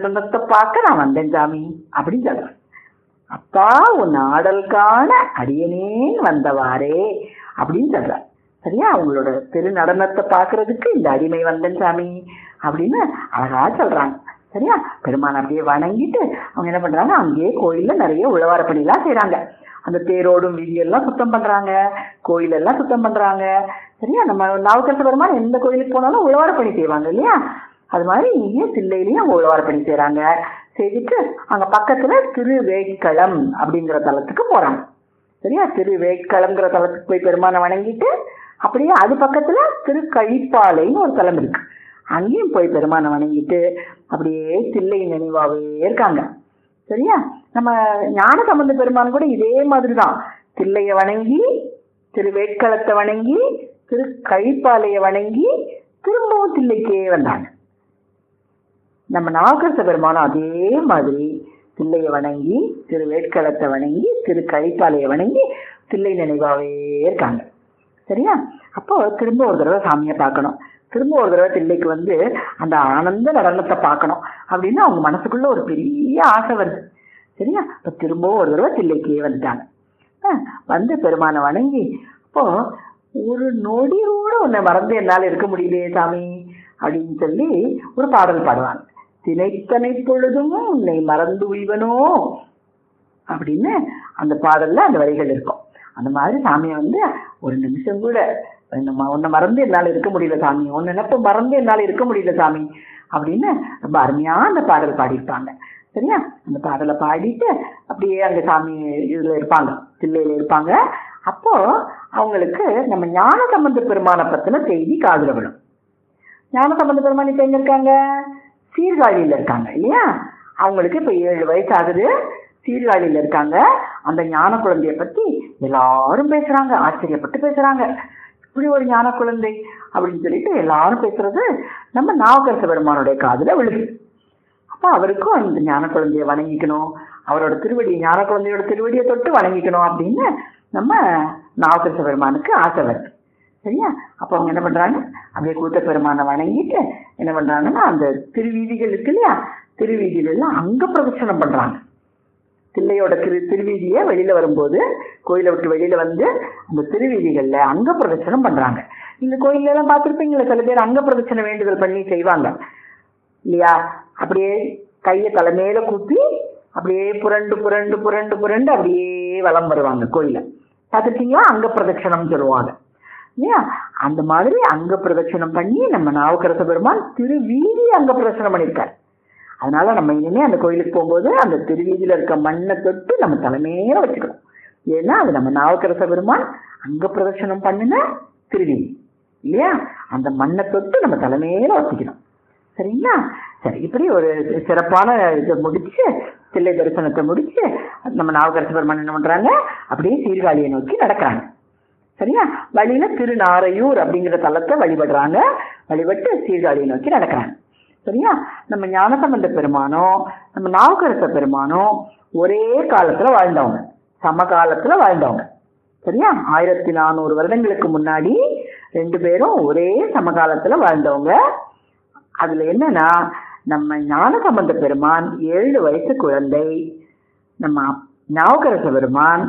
நடனத்தை பார்க்க நான் வந்தேன் சாமி அப்படின்னு சொல்றேன் அப்பா உன் ஆடல் காண அடியனேன் வந்தவாறே அப்படின்னு சொல்றார் சரியா அவங்களோட திரு நடனத்தை பார்க்கறதுக்கு இந்த அடிமை வந்தேன் சாமி அப்படின்னு அழகா சொல்றாங்க சரியா பெருமான் அப்படியே வணங்கிட்டு அவங்க என்ன பண்றாங்க அங்கேயே கோயில்ல நிறைய உழவார பணிலாம் செய்றாங்க அந்த தேரோடும் வீதியெல்லாம் சுத்தம் பண்றாங்க கோயிலெல்லாம் சுத்தம் பண்றாங்க சரியா நம்ம நாவுக்கரசு பெருமான் எந்த கோயிலுக்கு போனாலும் உழவார பணி செய்வாங்க இல்லையா அது மாதிரி இங்கேயும் தில்லையிலையும் அவங்க உழவார பணி செய்றாங்க செய்துட்டு அங்க பக்கத்துல திருவேட்களம் அப்படிங்கிற தலத்துக்கு போறாங்க சரியா திருவேட்களம்ங்கிற தலத்துக்கு போய் பெருமானை வணங்கிட்டு அப்படியே அது பக்கத்துல திருக்கழிப்பாலைன்னு ஒரு தலம் இருக்கு அங்கேயும் போய் பெருமானை வணங்கிட்டு அப்படியே தில்லை நினைவாவே இருக்காங்க சரியா நம்ம ஞான சம்பந்த பெருமான் கூட இதே மாதிரி தான் தில்லைய வணங்கி திருவேட்களத்தை வணங்கி திரு கழிப்பாலைய வணங்கி திரும்பவும் தில்லைக்கே வந்தாங்க நம்ம நாகரச பெருமானும் அதே மாதிரி தில்லையை வணங்கி திரு வேட்களத்தை வணங்கி திரு கழிப்பாலையை வணங்கி தில்லை நினைவாவே இருக்காங்க சரியா அப்போ திரும்ப ஒரு தடவை சாமியை பார்க்கணும் திரும்ப ஒரு தடவை தில்லைக்கு வந்து அந்த ஆனந்த நடனத்தை பார்க்கணும் அப்படின்னு அவங்க மனசுக்குள்ள ஒரு பெரிய ஆசை வருது சரியா இப்போ திரும்பவும் ஒரு தடவை தில்லைக்கே வந்துட்டாங்க ஆ, வந்து பெருமானை வணங்கி அப்போ ஒரு நொடி கூட உன்னை மறந்து என்னால் இருக்க முடியலையே சாமி அப்படின்னு சொல்லி ஒரு பாடல் பாடுவாங்க தினைத்தனை பொழுதும் உன்னை மறந்து உய்வனோ அப்படின்னு அந்த பாடல்ல அந்த வரிகள் இருக்கும் அந்த மாதிரி சாமியை வந்து ஒரு நிமிஷம் கூட நம்ம உன்னை மறந்து என்னால் இருக்க முடியல சாமி உன் நினைப்ப மறந்து என்னால் இருக்க முடியல சாமி அப்படின்னு ரொம்ப அருமையா அந்த பாடல் பாடியிருப்பாங்க சரியா அந்த பாடலை பாடிட்டு அப்படியே அங்க சாமி இதுல இருப்பாங்க தில்லையில இருப்பாங்க அப்போ அவங்களுக்கு நம்ம ஞான சம்பந்த பெருமானை பத்தின செய்தி காதுல விடும் ஞான சம்பந்த பெருமான் இப்ப எங்க இருக்காங்க சீர்காழியில இருக்காங்க இல்லையா அவங்களுக்கு இப்ப ஏழு வயசு ஆகுது சீர்காழியில இருக்காங்க அந்த ஞான குழந்தைய பத்தி எல்லாரும் பேசுறாங்க ஆச்சரியப்பட்டு பேசுறாங்க இப்படி ஒரு ஞான குழந்தை அப்படின்னு சொல்லிட்டு எல்லாரும் பேசுறது நம்ம நாவுக்கரச பெருமானுடைய காதுல விழுது அப்ப அவருக்கும் அந்த ஞான குழந்தைய வணங்கிக்கணும் அவரோட திருவடி ஞான குழந்தையோட திருவடியை தொட்டு வணங்கிக்கணும் அப்படின்னு நம்ம நாவுக்கரச பெருமானுக்கு ஆசை வருது சரியா அப்போ அவங்க என்ன பண்றாங்க அப்படியே கூத்த பெருமானை வணங்கிட்டு என்ன பண்றாங்கன்னா அந்த திருவீதிகள் இருக்கு இல்லையா திருவீதியில எல்லாம் அங்க பிரதட்சணம் பண்றாங்க தில்லையோட திரு திருவீதியை வெளியில வரும்போது கோயிலை விட்டு வெளியில வந்து அந்த திருவீதிகள்ல அங்க பிரதட்சணம் பண்றாங்க இந்த கோயில்ல எல்லாம் பார்த்திருப்பீங்களா சில பேர் அங்க பிரதட்சணம் வேண்டுதல் பண்ணி செய்வாங்க இல்லையா அப்படியே கையை தலைமையில குத்தி அப்படியே புரண்டு புரண்டு புரண்டு புரண்டு அப்படியே வலம் வருவாங்க கோயில பார்த்துருக்கீங்களா அங்க பிரதட்சணம் சொல்லுவாங்க இல்லையா அந்த மாதிரி அங்க பிரதட்சணம் பண்ணி நம்ம நாவுக்கரச பெருமான் திருவீதி அங்க பிரதட்சணம் பண்ணியிருக்காரு அதனால நம்ம இனிமே அந்த கோயிலுக்கு போகும்போது அந்த திருவீதியில இருக்க மண்ணை தொட்டு நம்ம தலைமையில வச்சுக்கணும் ஏன்னா அது நம்ம நாவுக்கரச பெருமான் அங்க பிரதட்சணம் பண்ணின திருவீதி இல்லையா அந்த மண்ணை தொட்டு நம்ம தலைமையில வச்சுக்கணும் சரிங்களா சரி இப்படி ஒரு சிறப்பான இதை முடிச்சு தில்லை தரிசனத்தை முடிச்சு நம்ம நாவுக்கரச பெருமான் என்ன பண்றாங்க அப்படியே சீர்காழியை நோக்கி நடக்கிறாங்க சரியா வழியில திருநாரையூர் அப்படிங்கிற தலத்தை வழிபடுறாங்க வழிபட்டு சீர்காழியை நோக்கி நடக்கிறாங்க சரியா நம்ம ஞானசம்பந்த பெருமானோ நம்ம நாவுக்கரச பெருமானோ ஒரே காலத்துல வாழ்ந்தவங்க சமகாலத்துல வாழ்ந்தவங்க சரியா ஆயிரத்தி நானூறு வருடங்களுக்கு முன்னாடி ரெண்டு பேரும் ஒரே சமகாலத்துல வாழ்ந்தவங்க அதுல என்னன்னா நம்ம ஞானசம்பந்த பெருமான் ஏழு வயசு குழந்தை நம்ம நாவுக்கரச பெருமான்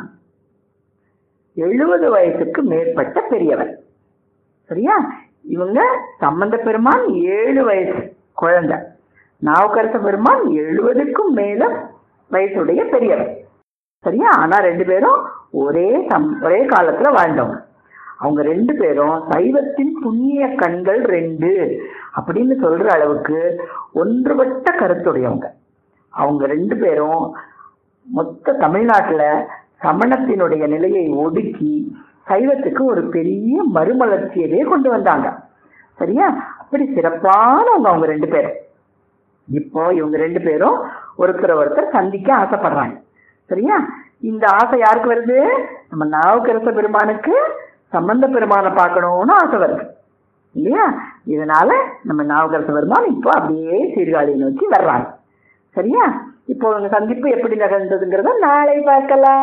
எழுபது வயசுக்கு மேற்பட்ட பெரியவர் சரியா இவங்க சம்பந்த பெருமான் ஏழு வயசு குழந்தை நாவுக்கரச பெருமான் எழுபதுக்கும் மேல வயசுடைய பெரியவர் சரியா ஆனா ரெண்டு பேரும் ஒரே சம் ஒரே காலத்துல வாழ்ந்தவங்க அவங்க ரெண்டு பேரும் சைவத்தின் புண்ணிய கண்கள் ரெண்டு அப்படின்னு சொல்ற அளவுக்கு ஒன்றுபட்ட கருத்துடையவங்க அவங்க ரெண்டு பேரும் மொத்த தமிழ்நாட்டுல சமணத்தினுடைய நிலையை ஒடுக்கி சைவத்துக்கு ஒரு பெரிய மறுமலர்ச்சியவே கொண்டு வந்தாங்க சரியா அப்படி சிறப்பானவங்க அவங்க ரெண்டு பேரும் இப்போ இவங்க ரெண்டு பேரும் ஒருத்தர் ஒருத்தர் சந்திக்க ஆசைப்படுறாங்க சரியா இந்த ஆசை யாருக்கு வருது நம்ம நாவுக்கரச பெருமானுக்கு சம்பந்த பெருமானை பார்க்கணும்னு ஆசை வருது இல்லையா இதனால நம்ம நாவுக்கரச பெருமான் இப்போ அப்படியே சீர்காழியை நோக்கி வர்றாங்க சரியா இப்போ உங்க சந்திப்பு எப்படி நிகழ்ந்ததுங்கிறத நாளை பார்க்கலாம்